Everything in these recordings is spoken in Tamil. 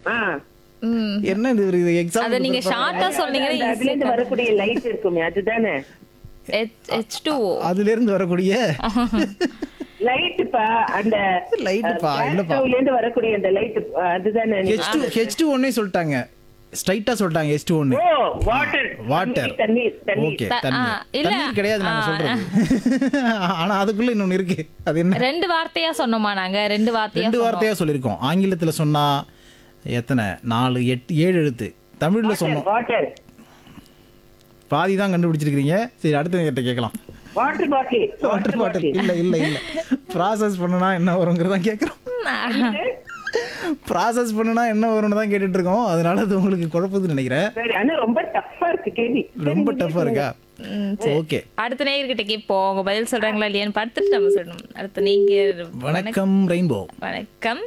ஆ ம் என்ன இது ஒரு எக்ஸாம் அத நீங்க ஷார்ட்டா அந்த சொன்னீங்கன்னா அதுல இருந்து வரக்கூடிய லைட் இருக்குமே அதுதானே ஹெச் டூ அதுல இருந்து வரக்கூடிய லைட்டுப்பா அந்த லைட்டுப்பா, gas இல்லப்பா. stove ல இருந்து வரக்கூடிய அந்த லைட் அதுதானே ஹெச் டூ ஹெச் டூ ஒன்னே சொல்லிட்டாங்க ஸ்ட்ரைட்டா சொல்லிட்டாங்க ஹெச் டூ ஒன்னு ஓ வாட்டர் வாட்டர் தண்ணீர் தண்ணீர் ஓகே த- தண்ணி ஆ, இல்ல. தண்ணீர் கிடையாது நாங்க ஆ. சொல்றது ஆனா அதுக்குள்ள இன்னொன்னு இருக்கு அது என்ன ரெண்டு வார்த்தையா சொன்னோமா நாங்க ரெண்டு வார்த்தையா ரெண்டு சொன்னோம். வார்த்தையா சொல்லியிருக்கோம் ஆங்கிலத்துல சொன்னா எத்தனை நாலு எட்டு ஏழு எழுத்து தமிழ்ல சொன்னோம் வாட்டர் பாதி தான் கண்டுபிடிச்சிருக்கீங்க சரி அடுத்த கிட்ட கேட்கலாம் வாட்டர் பாட்டில் வாட்டர் பாட்டில் இல்ல இல்ல இல்ல ப்ராசஸ் பண்ணுனா என்ன வருங்கிறதா கேட்குறோம் ப்ராசஸ் பண்ணுனா என்ன வரும்னு தான் கேட்டுட்டு இருக்கோம் அதனால அது உங்களுக்கு குழப்பதுன்னு நினைக்கிறேன் சரி ஆனா ரொம்ப டஃப்பா இருக்கு கேள்வி ரொம்ப டஃப்பா இருக்கா ம், சரி. ஓகே அடுத்த நேயர்கிட்ட கேட்போம் அவங்க பதில் சொல்றாங்களா இல்லையான்னு பார்த்துட்டு நம்ம சொல்லணும் அடுத்த நீங்க வணக்கம் ரெயின்போ வணக்கம்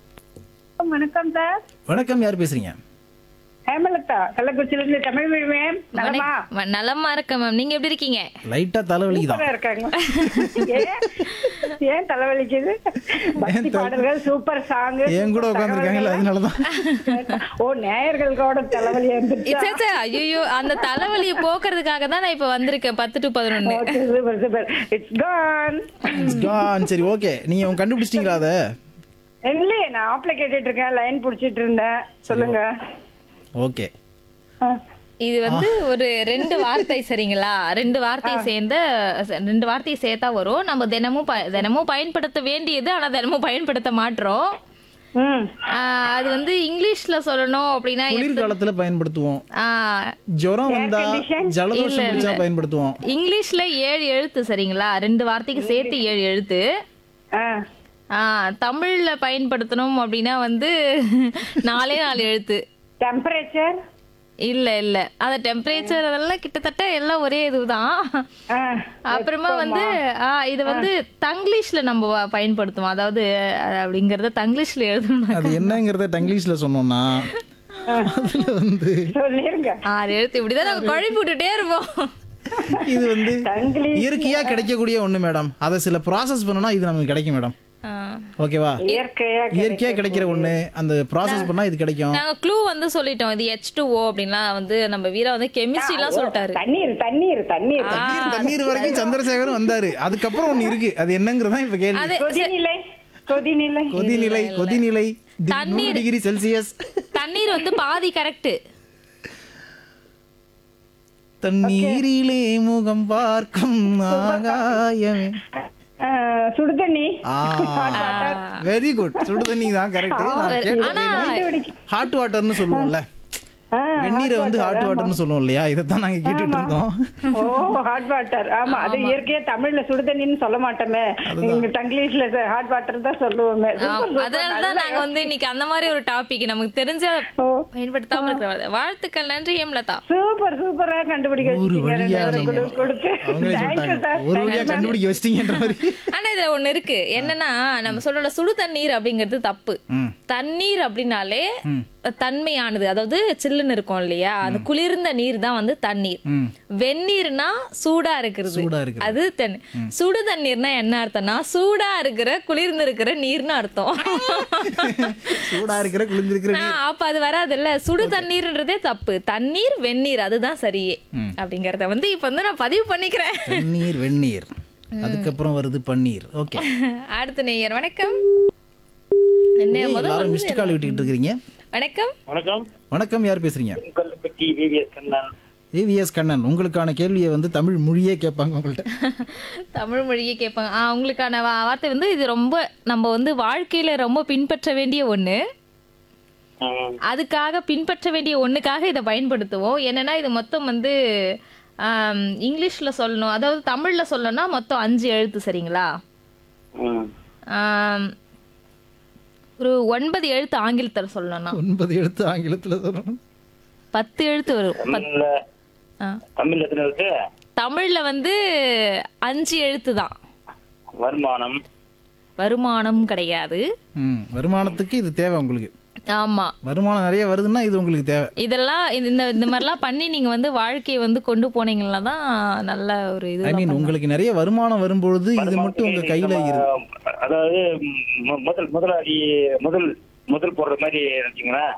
வணக்கம் சார் வணக்கம் யார் பேசுறீங்க ஹேமலதா கள்ளக்குறிச்சியில இருந்து தமிழ் மேம் நலமா வணக்- வ- நலமா இருக்க மேம் நீங்க எப்படி இருக்கீங்க லைட்டா தலைவலி தான் சூப்பரா இருக்காங்க ஏன் ஏன் தலைவலிக்குது பக்தி பாடல்கள் சூப்பர் சாங் என் கூட உட்காந்துருக்காங்கல்ல அதனாலதான் ஓ நேயர்களுக்கோட தலைவலி இருந்துச்சு ஐயோ அந்த தலைவலியை போக்குறதுக்காக தான் நான் இப்ப வந்திருக்கேன் பத்து டு பதினொன்னு super super it's gone It's gone. சரி ஓகே நீங்க உங்க கண்டுபிடிச்சிட்டீங்களா அத இல்லையே நான் ஆப்ல கேட்டுட்டு இருக்கேன் லைன் புடிச்சிட்டு இருந்தேன் சொல்லுங்க ஓகே ஆ. இது வந்து ஒரு ரெண்டு வார்த்தை சரிங்களா ரெண்டு வார்த்தையை சேர்ந்த ரெண்டு வார்த்தையை சேர்த்தா வரும் நம்ம தினமும் ப- தினமும் பயன்படுத்த வேண்டியது ஆனா தினமும் பயன்படுத்த மாட்டோம் ம் ஆஹ் அது வந்து இங்கிலீஷ்ல சொல்லணும் அப்படின்னா குளிர்காலத்துல பயன்படுத்துவோம் ஆஹ் ஜுரம் வந்தா ஜலதோஷம் பிடிச்சா பயன்படுத்துவோம் இங்கிலீஷ்ல ஏழு எழுத்து சரிங்களா ரெண்டு வார்த்தைக்கு சேர்த்து ஏழு எழுத்து ஆ ஆஹ் தமிழ்ல பயன்படுத்தணும் அப்படின்னா வந்து நாலே நாலு எழுத்து டெம்பரேச்சர் இல்ல இல்ல அந்த டெம்பரேச்சர் அதெல்லாம் கிட்டத்தட்ட எல்லாம் ஒரே இதுதான் ஆ அப்புறமா வந்து ஆ, இது வந்து தங்கிலீஷ்ல நம்ம வ- பயன்படுத்துவோம் அதாவது அஹ், அப்படிங்கறத தங்கிலீஷ்ல எழுதணும் அது என்னங்கறத தங்கிலீஷ்ல சொன்னோம்னா அதுல வந்து சொல்லிருங்க ஆறு எழுத்து இப்படிதான் நம்ம குழப்பி விட்டுட்டே இருப்போம் இது வந்து தங்கிலீஷ் இயற்கையா கிடைக்கக்கூடிய ஒண்ணு மேடம் அதை சில ப்ராசஸ் பண்ணனா இது நமக்கு கிடைக்கும் மேடம் ஆ. ஓகேவா இயற்கையா இயற்கையா கிடைக்கிற ஒண்ணு அந்த ப்ராசஸ் பண்ணா இது கிடைக்கும் நாங்க க்ளூ வந்து சொல்லிட்டோம் இது ஹெச் டூ ஓ அப்படின்லாம் வந்து நம்ம வீரா வந்து கெமிஸ்ட்ரி எல்லாம் சொல்லிட்டாரு தண்ணீர் தண்ணீர் தண்ணீர் தண்ணீர் தண்ணீர் வரைக்கும் சந்திரசேகரும் வந்தாரு அதுக்கப்புறம் ஒண்ணு இருக்கு அது என்னங்கறதா இப்ப கேள்வி அது கொதிநிலை கொதிநிலை கொதிநிலை கொதிநிலை தி- தண்ணீர். நூறு டிகிரி செல்சியஸ் தண்ணீர் வந்து பாதி கரெக்ட் தண்ணீரிலே முகம் பார்க்கும் ஆகாயமே சுடுதண்ணி வெரி குட் சுடு தண்ணி தான் கரெக்ட் ஹாட் வாட்டர்னு சொல்லுவோம்ல ஆ, வெந்நீரை வந்து ஹாட் வாட்டர்னு சொல்லுவோம் இல்லையா இதைத்தான் நாங்க கேட்டுட்டு இருந்தோம் ஓ ஹாட் வாட்டர் ஆமா அது இயற்கையா தமிழ்ல சுடுதண்ணின்னு சொல்ல மாட்டோமே இங்க தங்கிலீஷ்ல ஹாட் வாட்டர் தான் சொல்லுவோமே Super, super. அதனாலதான் நாங்க வந்து இன்னைக்கு அந்த மாதிரி ஒரு டாபிக் நமக்கு தெரிஞ்ச ஓ, பயன்படுத்தாம இருக்கிற வாழ்த்துக்கள் நன்றி ஹேம்லதா சூப்பர் சூப்பரா கண்டுபிடிக்க ஒரு வச்சிட்டீங்க. வழியா ரெண்டு நீங்க பேரும் கொடுத்து அவங்களே Thank you, சொல்லிட்டாங்க sir. ஒரு Thank வழியா you, ma'am. கண்டுபிடிக்க வச்சிட்டீங்கன்ற மாதிரி ஆனா இதுல ஒண்ணு இருக்கு என்னன்னா நம்ம சொல்ற சுடு தண்ணீர் அப்படிங்கிறது தப்பு ம். தண்ணீர் அப்படின்னாலே தன்மையானது அதாவது சில்லுன்னு இருக்கும் இல்லையா அந்த குளிர்ந்த நீர் தான் வந்து தண்ணீர் ம். வெந்நீர்னா சூடா இருக்கிறது சூடா இருக்கிறது. அது தண்ணி சுடு தண்ணீர்னா என்ன அர்த்தம்னா சூடா இருக்கிற குளிர்ந்து இருக்கிற நீர்னு அர்த்தம் சூடா இருக்கிற குளிர்ந்திருக்கிற ஆ, அப்ப அது வராதுல்ல சுடு தண்ணீர்ன்றதே தப்பு தண்ணீர் வெந்நீர் அதுதான் சரியே அப்படிங்கறத வந்து இப்ப வந்து நான் பதிவு பண்ணிக்கிறேன் தண்ணீர் வெந்நீர் அதுக்கப்புறம் வருது பன்னீர் ஓகே அடுத்த நேயர் வணக்கம் என்ன முதல் எல்லாரும் மிஸ்டு கால் விட்டுக்கிட்டு இருக்கிறீங்க வணக்கம் வணக்கம் வணக்கம் யார் பேசுறீங்க கொல்லப்பட்டி விவிஎஸ் கண்ணன் ஏவிஎஸ் கண்ணன் உங்களுக்கான கேள்வியை வந்து தமிழ் மொழியே கேட்பாங்க உங்கள்ட்ட தமிழ் மொழியே கேட்பாங்க ஆ உங்களுக்கான வா- வார்த்தை வந்து இது ரொம்ப நம்ம வந்து வாழ்க்கையில ரொம்ப பின்பற்ற வேண்டிய ஒண்ணு ம், அதுக்காக பின்பற்ற வேண்டிய ஒண்ணுக்காக இதை பயன்படுத்துவோம் என்னன்னா இது மொத்தம் வந்து ஆம், இங்கிலீஷ்ல சொல்லணும் அதாவது தமிழ்ல சொல்லணும்னா மொத்தம் அஞ்சு எழுத்து சரிங்களா ம். ஆம், ஒரு ஒன்பது எழுத்து ஆங்கிலத்தில் சொல்லணும்னா ஒன்பது எழுத்து ஆங்கிலத்துல சொல்லணும் பத்து எழுத்து வரும் பத்- தமிழ்ல ஆ. தமிழ்ல எத்தனை இருக்கு தமிழ்ல வந்து அஞ்சு எழுத்து தான் வருமானம் வருமானம் கிடையாது ம் வருமானத்துக்கு இது தேவை உங்களுக்கு ஆமா வருமானம் நிறைய வருதுன்னா இது உங்களுக்கு தேவை இதெல்லாம் இது- இந்த இந்த மாதிரிலாம் பண்ணி நீங்க வந்து வாழ்க்கையை வந்து கொண்டு போனீங்கன்னா தான் நல்ல ஒரு இது ஐ மீன் உங்களுக்கு நிறைய வருமானம் வரும்பொழுது இது மட்டும் உங்க கையில இருக்கு அதாவது ம், முதல் முதலாளி முதல் முதல் போடுற மாதிரி நினைச்சீங்களா